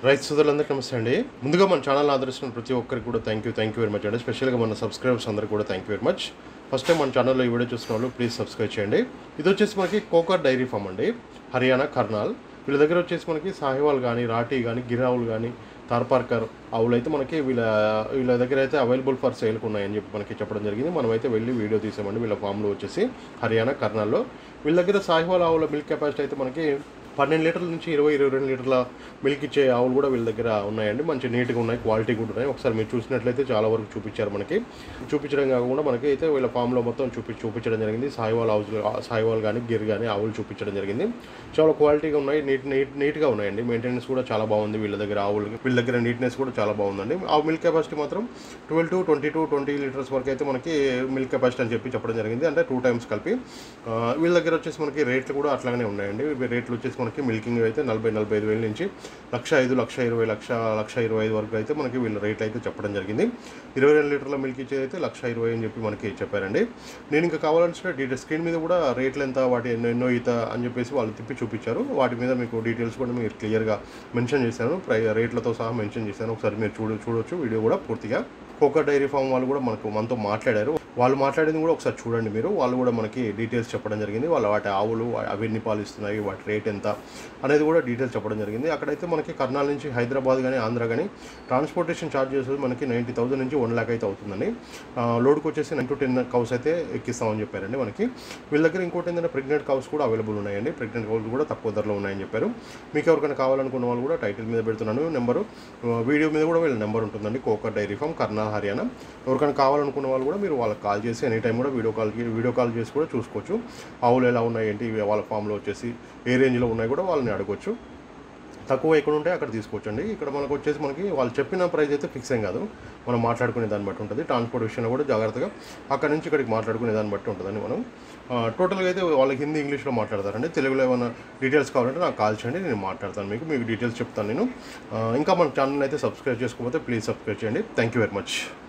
రైతు సోదరులందరికీ నమస్తే అండి ముందుగా మన ఛానల్ ఆదరిస్తున్న ప్రతి ఒక్కరికి కూడా thank you thank you very much అండి స్పెషల్గా మన సబ్స్క్రైబర్స్ అందరికీ కూడా thank you very much first time మన ఛానల్లో ఈ వీడియో చూస్తున్న వాళ్ళు ప్లీజ్ సబ్స్క్రైబ్ చేయండి ఇది వచ్చేసి మనకి కోకర్ డైరీ ఫామ్ అండి హర్యానా కర్నాల్ వీళ్ళ దగ్గర వచ్చేసి మనకి సాహివాల్ కానీ రాటీ కానీ గిరావులు కానీ తార్పార్కర్ ఆవులు అయితే మనకి వీళ్ళ వీళ్ళ దగ్గర అయితే అవైలబుల్ ఫర్ సేల్కి ఉన్నాయని చెప్పి మనకి చెప్పడం జరిగింది మనమైతే వెళ్ళి వీడియో తీసామండి వీళ్ళ ఫామ్లో వచ్చేసి హర్యానా కర్నాల్లో వీళ్ళ దగ్గర సాహివాల్ ఆవుల మిల్క్ కెపాసిటీ అయితే మనకి పన్నెండు లీటర్ల నుంచి ఇరవై ఇరవై రెండు లీటర్ల మిల్క్ ఇచ్చే ఆవులు కూడా వీళ్ళ దగ్గర ఉన్నాయండి మంచి నీట్గా ఉన్నాయి క్వాలిటీ కూడా ఉన్నాయి ఒకసారి మీరు చూసినట్లయితే చాలా వరకు చూపించారు మనకి చూపించడం కాకుండా మనకి అయితే వీళ్ళ ఫామ్లో మొత్తం చూపి చూపించడం జరిగింది సాయివాల్ హౌస్ సాయివాల్ కానీ గిర్ కానీ ఆవులు చూపించడం జరిగింది చాలా క్వాలిటీగా ఉన్నాయి నీట్ నీట్ నీట్గా ఉన్నాయండి మెయింటెనెన్స్ కూడా చాలా బాగుంది వీళ్ళ దగ్గర ఆవులు వీళ్ళ దగ్గర నీట్నెస్ కూడా చాలా బాగుందండి ఆ మిల్క్ కెపాసిటీ మాత్రం twelve to twenty to twenty litres వరకు అయితే మనకి మిల్క్ కెపాసిటీ అని చెప్పి చెప్పడం జరిగింది అంటే టూ టైమ్స్ కలిపి ఆ, వీళ్ళ దగ్గర వచ్చేసి మనకి రేట్లు కూడా అట్లాగనే ఉన్నాయండి ఇవి రేట్లు వచ్చేసి మనకి మిల్కింగ్ అయితే నలభై నలభై ఐదు వేల నుంచి లక్ష ఐదు లక్ష ఇరవై లక్ష లక్ష ఇరవై ఐదు వరకు అయితే మనకి వీళ్ళ రేట్ అయితే చెప్పడం జరిగింది ఇరవై రెండు లీటర్ల మిల్క్ ఇచ్చేది అయితే లక్ష ఇరవై అని చెప్పి మనకి చెప్పారండి నేను ఇంకా కావాలంటే డీటెయిల్ స్క్రీన్ మీద కూడా రేట్లు ఎంత వాటి ఎన్నో ఎన్నో ఈత అని చెప్పేసి వాళ్ళు తిప్పి చూపించారు వాటి మీద మీకు డీటెయిల్స్ కూడా మీరు క్లియర్గా మెన్షన్ చేశాను ప్రై రేట్లతో సహా మెన్షన్ చేశాను ఒకసారి మీరు చూడ చూడొచ్చు వీడియో కూడా పూర్తిగా కోకర్ డైరీ ఫామ్ వాళ్ళు కూడా మనకు మనతో మాట్లాడారు వాళ్ళు మాట్లాడింది కూడా ఒకసారి చూడండి మీరు వాళ్ళు కూడా మనకి డీటెయిల్స్ చెప్పడం జరిగింది వాళ్ళ వాటి ఆవులు అవి ఎన్ని పాలు ఇస్తున్నాయి వాటి రేట్ ఎంత అనేది కూడా డీటెయిల్స్ చెప్పడం జరిగింది అక్కడైతే మనకి కర్నాల్ నుంచి హైదరాబాద్ కానీ ఆంధ్ర కానీ ట్రాన్స్పోర్టేషన్ ఛార్జెస్ మనకి నైంటీ థౌసండ్ నుంచి వన్ ల్యాక్ అయితే అవుతుందండి ఆ, లోడ్కి వచ్చేసి నైన్ టు టెన్ కౌస్ అయితే ఎక్కిస్తామని చెప్పారండి మనకి వీళ్ళ దగ్గర ఇంకోటి ఏంటంటే ప్రెగ్నెంట్ కౌస్ కూడా అవైలబుల్ ఉన్నాయండి ప్రెగ్నెంట్ కౌస్ కూడా తక్కువ ధరలో ఉన్నాయని చెప్పారు మీకు ఎవరికైనా కావాలనుకున్న వాళ్ళు కూడా టైటిల్ మీద పెడుతున్నాను నెంబరు వీడియో మీద కూడా వీళ్ళ నెంబర్ ఉంటుందండి కోకర్ డైరీ ఫామ్ కర్నాల్ హర్యానా ఎవరికైనా కావాలనుకున్న వాళ్ళు కూడా మీరు వాళ్ళకి కాల్ చేసి ఎనీ టైం కూడా వీడియో కాల్ వీడియో కాల్ చేసి కూడా చూసుకోవచ్చు ఆవులు ఎలా ఉన్నాయి ఏంటి వాళ్ళ ఫామ్లో వచ్చేసి ఏ రేంజ్లో ఉన్నాయి కూడా వాళ్ళని అడగొచ్చు తక్కువ ఎక్కడ ఉంటే అక్కడ తీసుకోవచ్చండి ఇక్కడ మనకు వచ్చేసి మనకి వాళ్ళు చెప్పిన ప్రైస్ అయితే ఫిక్స్ ఏం కాదు మనం మాట్లాడుకునే దాన్ని బట్టి ఉంటుంది ట్రాన్స్పోర్ట్ విషయంలో కూడా జాగ్రత్తగా అక్కడ నుంచి ఇక్కడికి మాట్లాడుకునే దాన్ని బట్టి ఉంటుందండి మనం ఆ, టోటల్గా అయితే వాళ్ళకి హిందీ ఇంగ్లీష్లో మాట్లాడతారండి తెలుగులో ఏమైనా డీటెయిల్స్ కావాలంటే నాకు కాల్ చేయండి నేను మాట్లాడతాను మీకు మీకు డీటెయిల్స్ చెప్తాను నేను ఆ, ఇంకా మన ఛానల్ అయితే సబ్స్క్రైబ్ చేసుకోకపోతే ప్లీజ్ సబ్స్క్రైబ్ చేయండి థ్యాంక్ యూ వెరీ మచ్